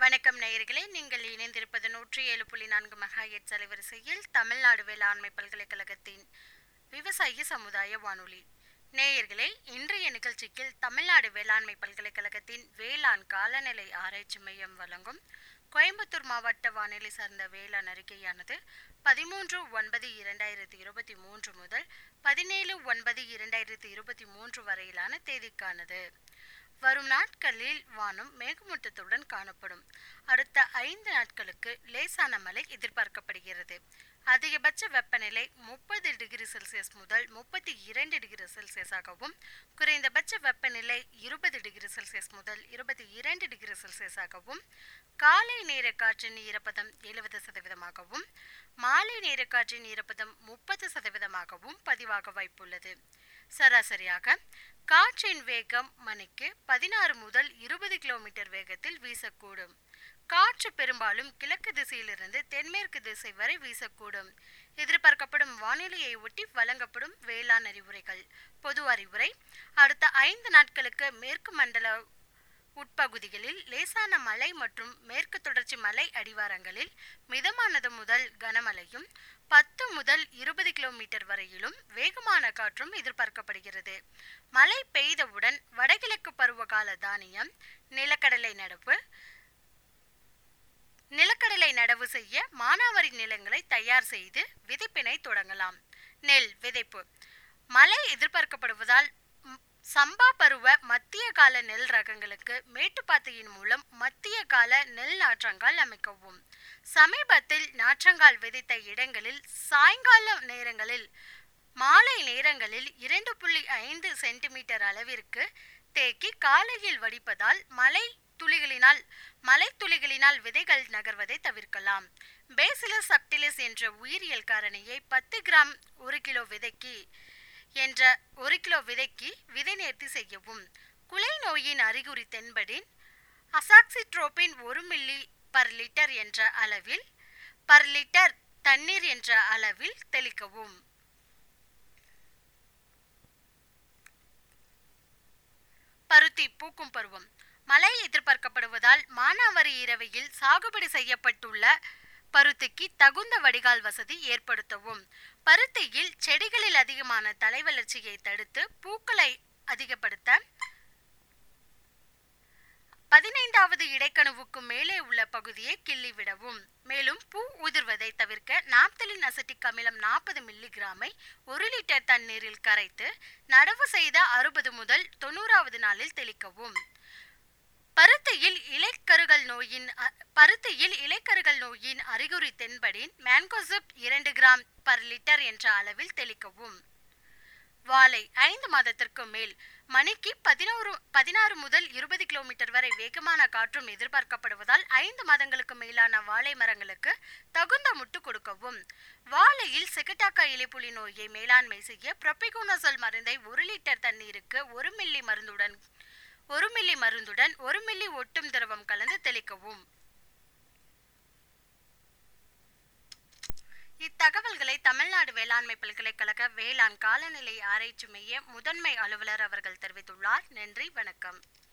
வணக்கம் நேயர்களே நீங்கள் இணைந்திருப்பது நூற்றி ஏழு புள்ளி நான்கு மெகாஹெட்ஸ் அலைவரிசையில் தமிழ்நாடு வேளாண்மை பல்கலைக்கழகத்தின் விவசாயி சமுதாய வானொலி நேயர்களே இன்றைய நிகழ்ச்சிக்கு தமிழ்நாடு வேளாண்மை பல்கலைக்கழகத்தின் வேளாண் காலநிலை ஆராய்ச்சி மையம் வழங்கும் கோயம்புத்தூர் மாவட்ட வானிலை சார்ந்த வேளாண் அறிக்கையானது பதிமூன்று ஒன்பது இரண்டாயிரத்தி இருபத்தி மூன்று முதல் பதினேழு ஒன்பது இரண்டாயிரத்தி இருபத்தி மூன்று வரையிலான தேதிக்கானது வரும் நாட்களில் வானம் மேகமூட்டத்துடன் காணப்படும் அடுத்த ஐந்து நாட்களுக்கு லேசான மழை எதிர்பார்க்கப்படுகிறது அதிகபட்ச வெப்பநிலை முப்பது டிகிரி செல்சியஸ் முதல் முப்பத்தி இரண்டு டிகிரி செல்சியஸாகவும் குறைந்தபட்ச வெப்பநிலை இருபது டிகிரி செல்சியஸ் முதல் இருபத்தி இரண்டு டிகிரி செல்சியஸாகவும் காலை நேர காற்றின் ஈரப்பதம் எழுபது சதவீதமாகவும் மாலை நேர காற்றின் ஈரப்பதம் முப்பது சதவீதமாகவும் பதிவாக வாய்ப்புள்ளது சராசரியாக காற்றின் வேகம் மணிக்கு பதினாறு முதல் இருபது கிலோமீட்டர் வேகத்தில் வீசக்கூடும் காற்று பெரும்பாலும் கிழக்கு திசையிலிருந்து தென்மேற்கு திசை வரை வீசக்கூடும் எதிர்பார்க்கப்படும் வானிலையை ஒட்டி வழங்கப்படும் வேளாண் அறிவுரைகள் பொது அறிவுரை அடுத்த ஐந்து நாட்களுக்கு மேற்கு மண்டல உட்பகுதிகளில் லேசான மழை மற்றும் மேற்கு தொடர்ச்சி மலை அடிவாரங்களில் மிதமானது முதல் கனமழையும் பத்து முதல் இருபது கிலோமீட்டர் வரையிலும் வேகமான காற்றும் எதிர்பார்க்கப்படுகிறது மழை பெய்தவுடன் வடகிழக்கு பருவகால தானியம் நிலக்கடலை நடவு நிலக்கடலை நடவு செய்ய மானாவாரி நிலங்களை தயார் செய்து விதைப்பினை தொடங்கலாம் நெல் விதைப்பு மழை எதிர்பார்க்கப்படுவதால் ம், சம்பா பருவ மத்திய கால நெல் ரகங்களுக்கு மேட்டுப்பாத்தையின் மூலம் மத்திய கால நெல் நாற்றங்கால் அமைக்கவும் சமீபத்தில் நாற்றங்கால் விதைத்த இடங்களில் சாயங்கால நேரங்களில் மாலை நேரங்களில் இரண்டு புள்ளி ஐந்து சென்டிமீட்டர் அளவிற்கு தேக்கி காலையில் வடிப்பதால் மழை துளிகளினால் மலை துளிகளினால் விதைகள் நகர்வதை தவிர்க்கலாம் பேசிலஸ் சப்டிலிஸ் என்ற உயிரியல் காரணியை பத்து கிராம் ஒரு கிலோ விதைக்கு என்ற ஒரு கிலோ விதைக்கு விதை நேர்த்தி செய்யவும் குலை நோயின் அறிகுறி தென்படின் அசாக்சிட்ரோபின் ஒரு மில்லி பர் லிட்டர் என்ற அளவில் பர் லிட்டர் தண்ணீர் என்ற அளவில் தெளிக்கவும் பருத்தி பூக்கும் பருவம் மழை எதிர்பார்க்கப்படுவதால் மானாவாரி இரவையில் சாகுபடி செய்யப்பட்டுள்ள பருத்திக்கு தகுந்த வடிகால் வசதி ஏற்படுத்தவும் பருத்தியில் செடிகளில் அதிகமான தலை வளர்ச்சியை தடுத்து பூக்களை அதிகப்படுத்த பதினைந்தாவது இடைக்கணுவுக்கு மேலே உள்ள பகுதியை கிள்ளிவிடவும் மேலும் பூ உதிர்வதை தவிர்க்க நாப்தலின் அசட்டிக் அமிலம் நாற்பது மில்லிகிராமை ஒரு லிட்டர் தண்ணீரில் கரைத்து நடவு செய்த அறுபது முதல் தொண்ணூறாவது நாளில் தெளிக்கவும் பருத்தியில் இலைக்கருகள் நோயின் அ- பருத்தியில் இலைக்கருகள் நோயின் அறிகுறி தென்படின் மேன்கோசிப் இரண்டு கிராம் பர் லிட்டர் என்ற அளவில் தெளிக்கவும் வாழை ஐந்து மாதத்திற்கு மேல் மணிக்கு பதினோரு பதினாறு முதல் இருபது கிலோமீட்டர் வரை வேகமான காற்றும் எதிர்பார்க்கப்படுவதால் ஐந்து மாதங்களுக்கு மேலான வாழை மரங்களுக்கு தகுந்த முட்டு கொடுக்கவும் வாழையில் செகட்டாக்கா இலைப்புலி நோயை மேலாண்மை செய்ய ப்ரொபிகோனசோல் மருந்தை ஒரு லிட்டர் தண்ணீருக்கு ஒரு மில்லி மருந்துடன் ஒரு மில்லி மருந்துடன் ஒரு மில்லி ஒட்டும் திரவம் கலந்து தெளிக்கவும் இத்தகவல்களை தமிழ்நாடு வேளாண்மை பல்கலைக்கழக வேளாண் காலநிலை ஆராய்ச்சி மைய முதன்மை அலுவலர் அவர்கள் தெரிவித்துள்ளார் நன்றி வணக்கம்